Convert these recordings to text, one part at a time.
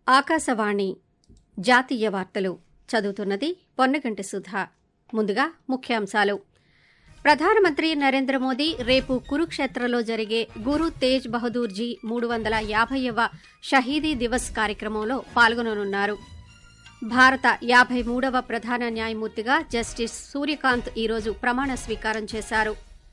ఆకాశవాణి జాతీయ వార్తలు చదువుతున్నది పొన్నగంటి సుధా ముందుగా ముఖ్యాంశాలు ప్రధానమంత్రి నరేంద్ర మోదీ రేపు కురుక్షేత్రలో జరిగే గురు తేజ్ బహదూర్ జీ మూడు వందల యాభైవ షహీదీ దివస్ కార్యక్రమంలో పాల్గొననున్నారు భారత యాభై మూడవ ప్రధాన న్యాయమూర్తిగా జస్టిస్ సూర్యకాంత్ ఈరోజు ప్రమాణ స్వీకారం చేశారు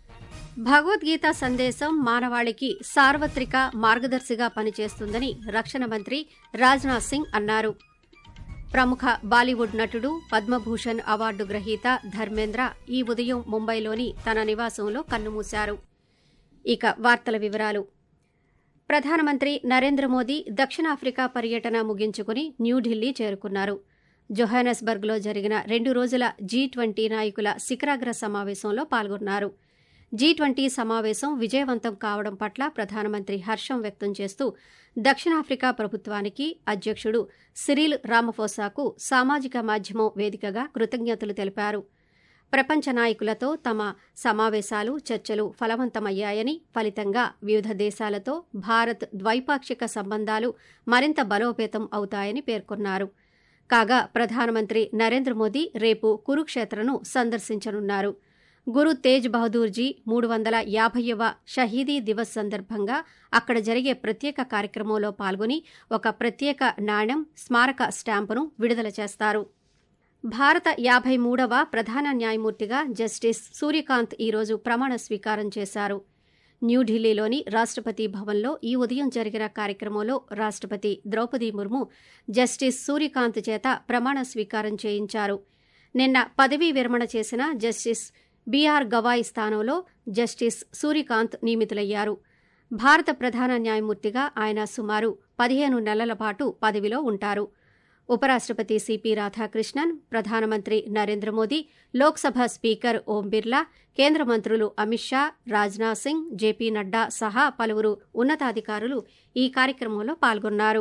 భగవద్గీత సందేశం మానవాళికి సార్వత్రిక మార్గదర్శిగా పనిచేస్తుందని రక్షణ మంత్రి రాజ్నాథ్ సింగ్ అన్నారు ప్రముఖ బాలీవుడ్ నటుడు పద్మభూషణ్ అవార్డు గ్రహీత ధర్మేంద్ర ఈ ఉదయం ముంబైలోని తన నివాసంలో కన్నుమూశారు ఇక వార్తల వివరాలు ప్రధానమంత్రి నరేంద్ర మోదీ దక్షిణాఫ్రికా పర్యటన ముగించుకుని న్యూఢిల్లీ చేరుకున్నారు జొహానస్బర్గ్లో జరిగిన రెండు రోజుల జీ ట్వంటీ నాయకుల శిఖరాగ్ర సమావేశంలో పాల్గొన్నారు జీ ట్వంటీ సమావేశం విజయవంతం కావడం పట్ల ప్రధానమంత్రి హర్షం వ్యక్తం చేస్తూ దక్షిణాఫ్రికా ప్రభుత్వానికి అధ్యక్షుడు సిరిల్ రామఫోసాకు సామాజిక మాధ్యమం వేదికగా కృతజ్ఞతలు తెలిపారు ప్రపంచ నాయకులతో తమ సమావేశాలు చర్చలు ఫలవంతమయ్యాయని ఫలితంగా వివిధ దేశాలతో భారత్ ద్వైపాక్షిక సంబంధాలు మరింత బలోపేతం అవుతాయని పేర్కొన్నారు కాగా ప్రధానమంత్రి నరేంద్ర మోదీ రేపు కురుక్షేత్రను సందర్శించనున్నారు గురు తేజ్ బహదూర్ జీ మూడు వందల యాభైవ షహీదీ దివస్ సందర్భంగా అక్కడ జరిగే ప్రత్యేక కార్యక్రమంలో పాల్గొని ఒక ప్రత్యేక నాణ్యం స్మారక స్టాంపును విడుదల చేస్తారు భారత యాభై మూడవ ప్రధాన న్యాయమూర్తిగా జస్టిస్ సూర్యకాంత్ ఈరోజు ప్రమాణ స్వీకారం చేశారు న్యూఢిల్లీలోని రాష్టపతి భవన్లో ఈ ఉదయం జరిగిన కార్యక్రమంలో రాష్టపతి ద్రౌపది ముర్ము జస్టిస్ సూర్యకాంత్ చేత ప్రమాణ స్వీకారం చేయించారు నిన్న పదవీ విరమణ చేసిన జస్టిస్ బీఆర్ గవాయ్ స్థానంలో జస్టిస్ సూర్యకాంత్ నియమితులయ్యారు భారత ప్రధాన న్యాయమూర్తిగా ఆయన సుమారు పదిహేను నెలల పాటు పదవిలో ఉంటారు ఉపరాష్టపతి సిపి రాధాకృష్ణన్ ప్రధానమంత్రి నరేంద్ర మోదీ లోక్సభ స్పీకర్ ఓం బిర్లా కేంద్ర మంత్రులు అమిత్ షా రాజ్నాథ్ సింగ్ జేపీ నడ్డా సహా పలువురు ఉన్నతాధికారులు ఈ కార్యక్రమంలో పాల్గొన్నారు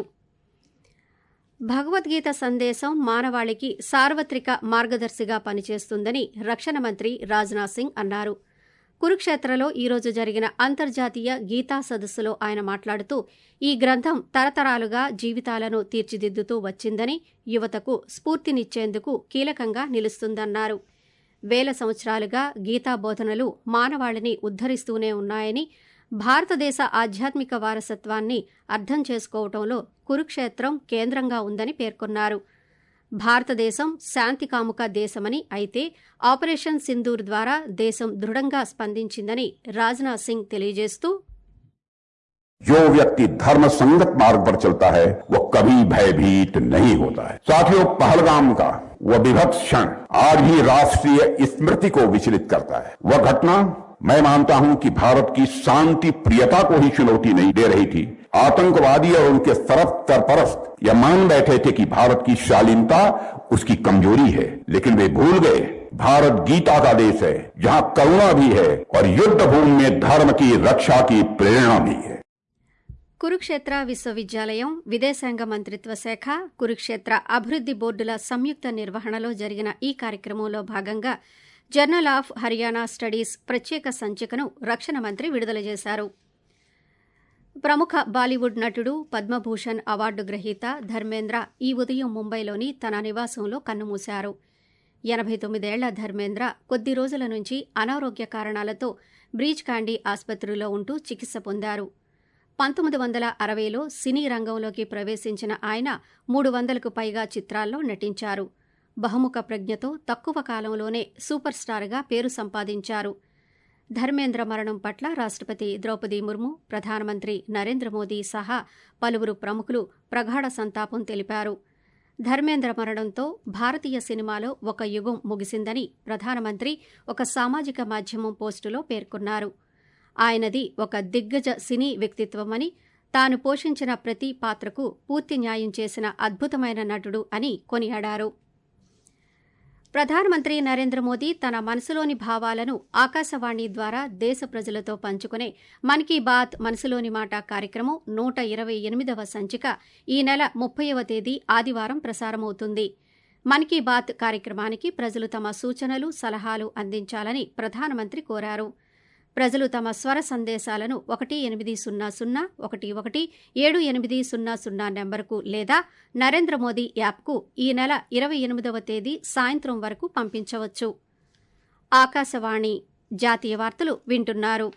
భగవద్గీత సందేశం మానవాళికి సార్వత్రిక మార్గదర్శిగా పనిచేస్తుందని రక్షణ మంత్రి రాజ్నాథ్ సింగ్ అన్నారు కురుక్షేత్రలో ఈరోజు జరిగిన అంతర్జాతీయ గీతా సదస్సులో ఆయన మాట్లాడుతూ ఈ గ్రంథం తరతరాలుగా జీవితాలను తీర్చిదిద్దుతూ వచ్చిందని యువతకు స్ఫూర్తినిచ్చేందుకు కీలకంగా నిలుస్తుందన్నారు వేల సంవత్సరాలుగా గీతా బోధనలు మానవాళిని ఉద్దరిస్తూనే ఉన్నాయని భారతదేశ ఆధ్యాత్మిక వారసత్వాన్ని అర్థం చేసుకోవటంలో కురుక్షేత్రం కేంద్రంగా ఉందని పేర్కొన్నారు భారతదేశం శాంతి కాముక దేశమని అయితే ఆపరేషన్ సింధూర్ ద్వారా దేశం దృఢంగా స్పందించిందని రాజ్నాథ్ సింగ్ తెలియజేస్తూ जो व्यक्ति धर्म संगत मार्ग पर चलता है वो कभी भयभीत नहीं होता है साथियों पहलगाम का वह विभत्स क्षण आज भी राष्ट्रीय स्मृति को विचलित करता है वह घटना मैं मानता हूं कि भारत की शांति प्रियता को ही चुनौती नहीं दे रही थी आतंकवादी और उनके सरफ सरपरस्त यह मान बैठे थे कि भारत की शालीनता उसकी कमजोरी है लेकिन वे भूल गए भारत गीता का देश है जहां करुणा भी है और युद्ध भूमि में धर्म की रक्षा की प्रेरणा भी है కురుక్షేత్ర విశ్వవిద్యాలయం విదేశాంగ మంత్రిత్వ శాఖ కురుక్షేత్ర అభివృద్ది బోర్డుల సంయుక్త నిర్వహణలో జరిగిన ఈ కార్యక్రమంలో భాగంగా జర్నల్ ఆఫ్ హర్యానా స్టడీస్ ప్రత్యేక సంచికను రక్షణ మంత్రి విడుదల చేశారు ప్రముఖ బాలీవుడ్ నటుడు పద్మభూషణ్ అవార్డు గ్రహీత ధర్మేంద్ర ఈ ఉదయం ముంబైలోని తన నివాసంలో కన్నుమూశారు ఎనభై తొమ్మిదేళ్ల ధర్మేంద్ర కొద్ది రోజుల నుంచి అనారోగ్య కారణాలతో బ్రీచ్ కాండీ ఆసుపత్రిలో ఉంటూ చికిత్స పొందారు పంతొమ్మిది వందల అరవైలో సినీ రంగంలోకి ప్రవేశించిన ఆయన మూడు వందలకు పైగా చిత్రాల్లో నటించారు బహుముఖ ప్రజ్ఞతో తక్కువ కాలంలోనే సూపర్ స్టార్గా పేరు సంపాదించారు ధర్మేంద్ర మరణం పట్ల రాష్టపతి ద్రౌపది ముర్ము ప్రధానమంత్రి నరేంద్ర మోదీ సహా పలువురు ప్రముఖులు ప్రగాఢ సంతాపం తెలిపారు ధర్మేంద్ర మరణంతో భారతీయ సినిమాలో ఒక యుగం ముగిసిందని ప్రధానమంత్రి ఒక సామాజిక మాధ్యమం పోస్టులో పేర్కొన్నారు ఆయనది ఒక దిగ్గజ సినీ వ్యక్తిత్వమని తాను పోషించిన ప్రతి పాత్రకు పూర్తి న్యాయం చేసిన అద్భుతమైన నటుడు అని కొనియాడారు ప్రధానమంత్రి నరేంద్ర మోదీ తన మనసులోని భావాలను ఆకాశవాణి ద్వారా దేశ ప్రజలతో పంచుకునే మన్ కీ బాత్ మనసులోని మాట కార్యక్రమం నూట ఇరవై ఎనిమిదవ సంచిక ఈ నెల ముప్పైవ తేదీ ఆదివారం ప్రసారమవుతుంది మన్ కీ బాత్ కార్యక్రమానికి ప్రజలు తమ సూచనలు సలహాలు అందించాలని ప్రధానమంత్రి కోరారు ప్రజలు తమ స్వర సందేశాలను ఒకటి ఎనిమిది సున్నా సున్నా ఒకటి ఒకటి ఏడు ఎనిమిది సున్నా సున్నా నెంబర్కు లేదా నరేంద్ర మోదీ యాప్కు ఈ నెల ఇరవై ఎనిమిదవ తేదీ సాయంత్రం వరకు పంపించవచ్చు ఆకాశవాణి జాతీయ వార్తలు వింటున్నారు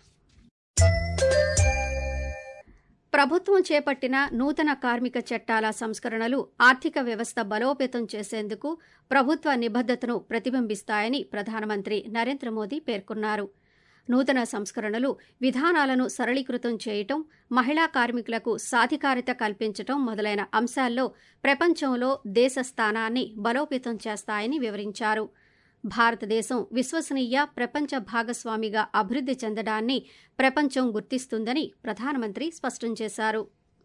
ప్రభుత్వం చేపట్టిన నూతన కార్మిక చట్టాల సంస్కరణలు ఆర్థిక వ్యవస్థ బలోపేతం చేసేందుకు ప్రభుత్వ నిబద్దతను ప్రతిబింబిస్తాయని ప్రధానమంత్రి నరేంద్ర మోదీ పేర్కొన్నారు నూతన సంస్కరణలు విధానాలను సరళీకృతం చేయటం మహిళా కార్మికులకు సాధికారిత కల్పించటం మొదలైన అంశాల్లో ప్రపంచంలో దేశ స్థానాన్ని బలోపేతం చేస్తాయని వివరించారు భారతదేశం విశ్వసనీయ ప్రపంచ భాగస్వామిగా అభివృద్ది చెందడాన్ని ప్రపంచం గుర్తిస్తుందని ప్రధానమంత్రి స్పష్టం చేశారు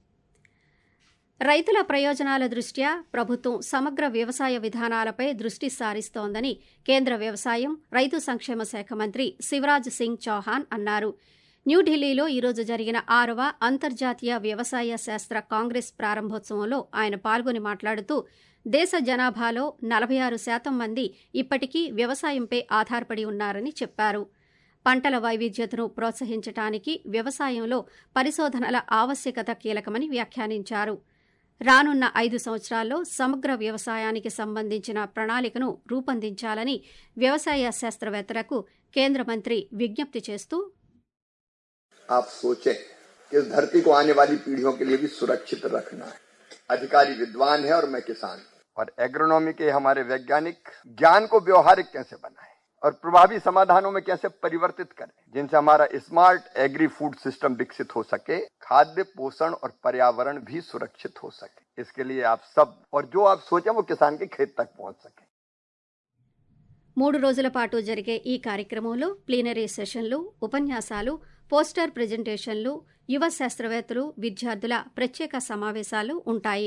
రైతుల ప్రయోజనాల దృష్ట్యా ప్రభుత్వం సమగ్ర వ్యవసాయ విధానాలపై దృష్టి సారిస్తోందని కేంద్ర వ్యవసాయం రైతు సంక్షేమ శాఖ మంత్రి శివరాజ్ సింగ్ చౌహాన్ అన్నారు న్యూఢిల్లీలో ఈరోజు జరిగిన ఆరవ అంతర్జాతీయ వ్యవసాయ శాస్త్ర కాంగ్రెస్ ప్రారంభోత్సవంలో ఆయన పాల్గొని మాట్లాడుతూ దేశ జనాభాలో నలభై ఆరు శాతం మంది ఇప్పటికీ వ్యవసాయంపై ఆధారపడి ఉన్నారని చెప్పారు పంటల వైవిధ్యతను ప్రోత్సహించడానికి వ్యవసాయంలో పరిశోధనల ఆవశ్యకత కీలకమని వ్యాఖ్యానించారు రానున్న ఐదు సంవత్సరాల్లో సమగ్ర వ్యవసాయానికి సంబంధించిన ప్రణాళికను రూపొందించాలని వ్యవసాయ శాస్త్రవేత్తలకు కేంద్ర మంత్రి విజ్ఞప్తి చేస్తూ आप सोचें कि इस धरती को आने वाली पीढ़ियों के लिए भी सुरक्षित रखना है अधिकारी विद्वान है और मैं किसान हूं और एग्रोनॉमी के हमारे वैज्ञानिक ज्ञान को व्यवहारिक कैसे बनाएं और प्रभावी समाधानों में कैसे परिवर्तित करें जिनसे हमारा स्मार्ट एग्री फूड सिस्टम विकसित हो सके खाद्य पोषण और पर्यावरण भी सुरक्षित हो सके इसके लिए आप सब और जो आप सोचें वो किसान के खेत तक पहुंच सके మూడు రోజుల పాటు జరిగే ఈ కార్యక్రమంలో ప్లీనరీ సెషన్లు ఉపన్యాసాలు పోస్టర్ ప్రజెంటేషన్లు యువ శాస్త్రవేత్తలు విద్యార్థుల ప్రత్యేక సమావేశాలు ఉంటాయి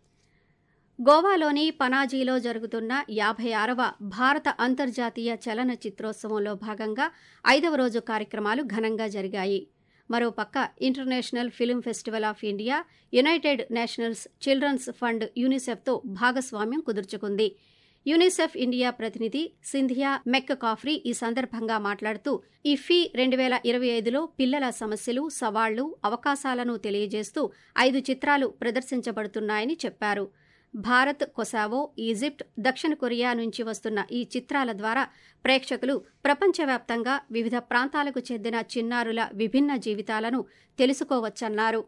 గోవాలోని పనాజీలో జరుగుతున్న యాభై ఆరవ భారత అంతర్జాతీయ చలన చిత్రోత్సవంలో భాగంగా ఐదవ రోజు కార్యక్రమాలు ఘనంగా జరిగాయి మరోపక్క International Film Festival of India United Nations Children's Fund యూనిసెఫ్తో భాగస్వామ్యం కుదుర్చుకుంది యూనిసెఫ్ ఇండియా ప్రతినిధి సింధియా మెక్ కాఫ్రీ ఈ సందర్భంగా మాట్లాడుతూ ఇఫీ రెండు వేల ఇరవై ఐదులో పిల్లల సమస్యలు సవాళ్లు అవకాశాలను తెలియజేస్తూ ఐదు చిత్రాలు ప్రదర్శించబడుతున్నాయని చెప్పారు భారత్ కొసావో ఈజిప్ట్ దక్షిణ కొరియా నుంచి వస్తున్న ఈ చిత్రాల ద్వారా ప్రేక్షకులు ప్రపంచవ్యాప్తంగా వివిధ ప్రాంతాలకు చెందిన చిన్నారుల విభిన్న జీవితాలను తెలుసుకోవచ్చన్నారు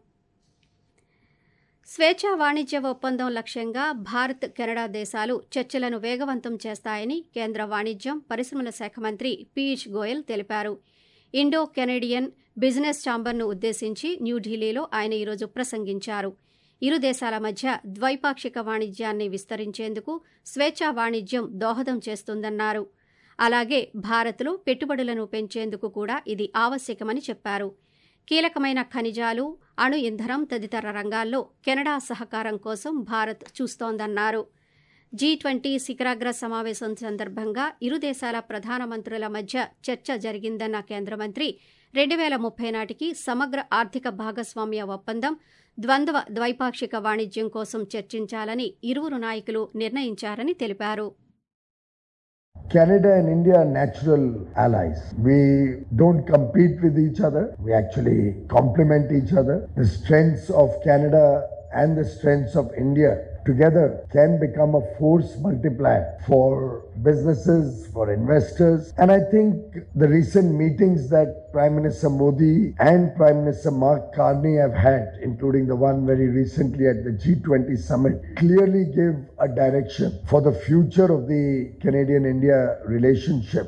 స్వేచ్ఛా వాణిజ్య ఒప్పందం లక్ష్యంగా భారత్ కెనడా దేశాలు చర్చలను వేగవంతం చేస్తాయని కేంద్ర వాణిజ్యం పరిశ్రమల శాఖ మంత్రి పీయూష్ గోయల్ తెలిపారు ఇండో కెనడియన్ బిజినెస్ ఛాంబర్ను ఉద్దేశించి న్యూఢిల్లీలో ఆయన ఈరోజు ప్రసంగించారు ఇరు దేశాల మధ్య ద్వైపాక్షిక వాణిజ్యాన్ని విస్తరించేందుకు స్వేచ్ఛా వాణిజ్యం దోహదం చేస్తుందన్నారు అలాగే భారత్లో పెట్టుబడులను పెంచేందుకు కూడా ఇది ఆవశ్యకమని చెప్పారు కీలకమైన ఖనిజాలు అణు ఇంధనం తదితర రంగాల్లో కెనడా సహకారం కోసం భారత్ చూస్తోందన్నారు జీ ట్వంటీ శిఖరాగ్ర సమావేశం సందర్భంగా ఇరు దేశాల ప్రధానమంత్రుల మధ్య చర్చ జరిగిందన్న కేంద్ర మంత్రి రెండు వేల ముప్పై నాటికి సమగ్ర ఆర్థిక భాగస్వామ్య ఒప్పందం ద్వంద్వ ద్వైపాక్షిక వాణిజ్యం కోసం చర్చించాలని ఇరువురు నాయకులు నిర్ణయించారని తెలిపారు Canada and India are natural allies. We don't compete with each other. We actually complement each other. The strengths of Canada and the strengths of India together can become a force multiplier for businesses, for investors. And I think the recent meetings that Prime Minister Modi and Prime Minister Mark Carney have had, including the one very recently at the G20 summit, clearly give a direction for the future of the Canadian India relationship.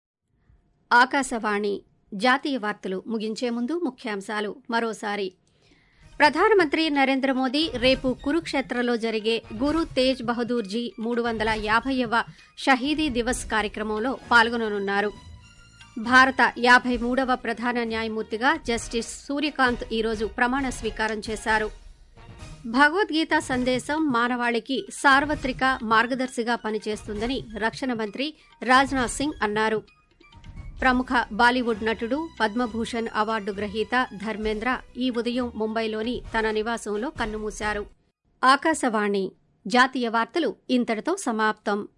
Akashvani జాతీయ వార్తలు ముగించే ముందు ముఖ్యాంశాలు మరోసారి ప్రధానమంత్రి నరేంద్ర మోదీ రేపు కురుక్షేత్రలో జరిగే గురు తేజ్ బహదూర్ జీ మూడు వందల యాభైవ షహీదీ దివస్ కార్యక్రమంలో పాల్గొననున్నారు భారత యాభై మూడవ ప్రధాన న్యాయమూర్తిగా జస్టిస్ సూర్యకాంత్ ఈరోజు ప్రమాణ స్వీకారం చేశారు భగవద్గీత సందేశం మానవాళికి సార్వత్రిక మార్గదర్శిగా పనిచేస్తుందని రక్షణ మంత్రి రాజ్నాథ్ సింగ్ అన్నారు ప్రముఖ బాలీవుడ్ నటుడు పద్మభూషణ్ అవార్డు గ్రహీత ధర్మేంద్ర ఈ ఉదయం ముంబైలోని తన నివాసంలో కన్నుమూశారు ఆకాశవాణి జాతీయ వార్తలు ఇంతటితో సమాప్తం